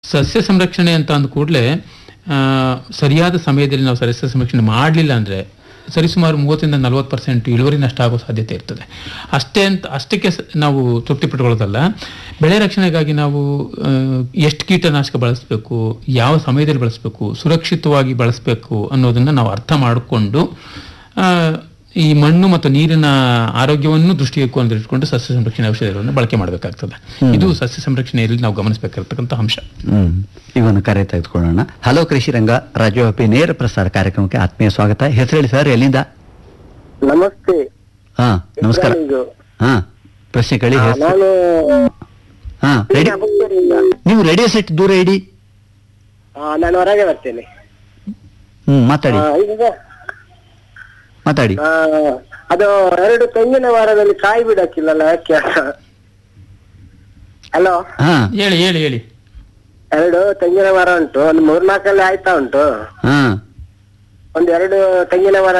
ಸಸ್ಯ ಸಂರಕ್ಷಣೆ ಅಂತ ಅಂದ ಕೂಡಲೇ ಸರಿಯಾದ ಸಮಯದಲ್ಲಿ ನಾವು ಸಸ್ಯ ಸಂರಕ್ಷಣೆ ಮಾಡಲಿಲ್ಲ ಅಂದರೆ ಸರಿಸುಮಾರು ಮೂವತ್ತರಿಂದ ನಲವತ್ತು ಪರ್ಸೆಂಟ್ ಇಳುವರಿ ನಷ್ಟ ಆಗೋ ಸಾಧ್ಯತೆ ಇರ್ತದೆ ಅಷ್ಟೇ ಅಂತ ಅಷ್ಟಕ್ಕೆ ಸ- ನಾವು ತೃಪ್ತಿ ಪಟ್ಕೊಳ್ಳೋದಲ್ಲ ಬೆಳೆ ರಕ್ಷಣೆಗಾಗಿ ನಾವು ಎಷ್ಟು ಕೀಟನಾಶಕ ಬಳಸಬೇಕು ಯಾವ ಸಮಯದಲ್ಲಿ ಬಳಸಬೇಕು ಸುರಕ್ಷಿತವಾಗಿ ಬಳಸಬೇಕು ಅನ್ನೋದನ್ನು ನಾವು ಅರ್ಥ ಮಾಡಿಕೊಂಡು ಆ, ಈ ಮಣ್ಣು ಮತ್ತು ನೀರಿನ ಆರೋಗ್ಯವನ್ನು ದೃಷ್ಟಿಕೋನದಲ್ಲಿ ಇಟ್ಕೊಂಡು ಸಸ್ಯ ಸಂರಕ್ಷಣೆ ಔಷಧಿಗಳನ್ನು ಬಳಕೆ ಮಾಡಬೇಕಾಗ್ತದೆ ಇದು ಸಸ್ಯ ಸಂರಕ್ಷಣೆಯಲ್ಲಿ ನಾವು ಗಮನಿಸಬೇಕಾಗಿರ್ತಕ್ಕಂಥ ಅಂಶ ಹ್ಮ್ ಇವನು ಕರೆ ತೆಗೆದುಕೊಳ್ಳೋಣ ಹಲೋ ಕೃಷಿ ರಂಗ ರಾಜ್ಯವ್ಯಾಪಿ ನೇರ ಪ್ರಸಾರ ಕಾರ್ಯಕ್ರಮಕ್ಕೆ ಆತ್ಮೀಯ ಸ್ವಾಗತ ಹೆಸರು ಹೇಳಿ ಸರ್ ಎಲ್ಲಿಂದ ನಮಸ್ತೆ ಹಾ ನಮಸ್ಕಾರ ಇಬ್ರಾಹಿಂ. ಹಾ ಪ್ರಶ್ನೆ ಕೇಳಿ ಆ, ಹೆಸರು ನಾನು ಹಾ ರೆಡಿ ಪುತ್ತೂರಿಂದ. ನೀವು ರೇಡಿಯೋ ಸೆಟ್ ದೂರ ಇಡಿ ಆ, ನಾನು ಹೊರಗೆ ಬರ್ತೇನೆ ಹ್ಮ್ ಮಾತಾಡಿ ಆ, ಈಗ ಮಾತಾಡಿ ಆ, ಅದು ಎರಡು ತೆಂಗಿನ ವಾರದಲ್ಲಿ ಕಾಯಿ ಬಿಡಕ್ಕಿಲ್ಲಲ್ಲ ಯಾಕೆ ಹಲೋ ಹಾ ಹೇಳಿ ಹೇಳಿ ಹೇಳಿ ಎರಡು ತೆಂಗಿನ ಮರ ಉಂಟು ಒಂದು ಮೂರ್ನಾಲ್ಕಲ್ಲಿ ಆಯ್ತಾ ಉಂಟು ಹಾ ಒಂದ್ ಎರಡು ತೆಂಗಿನ ಮರ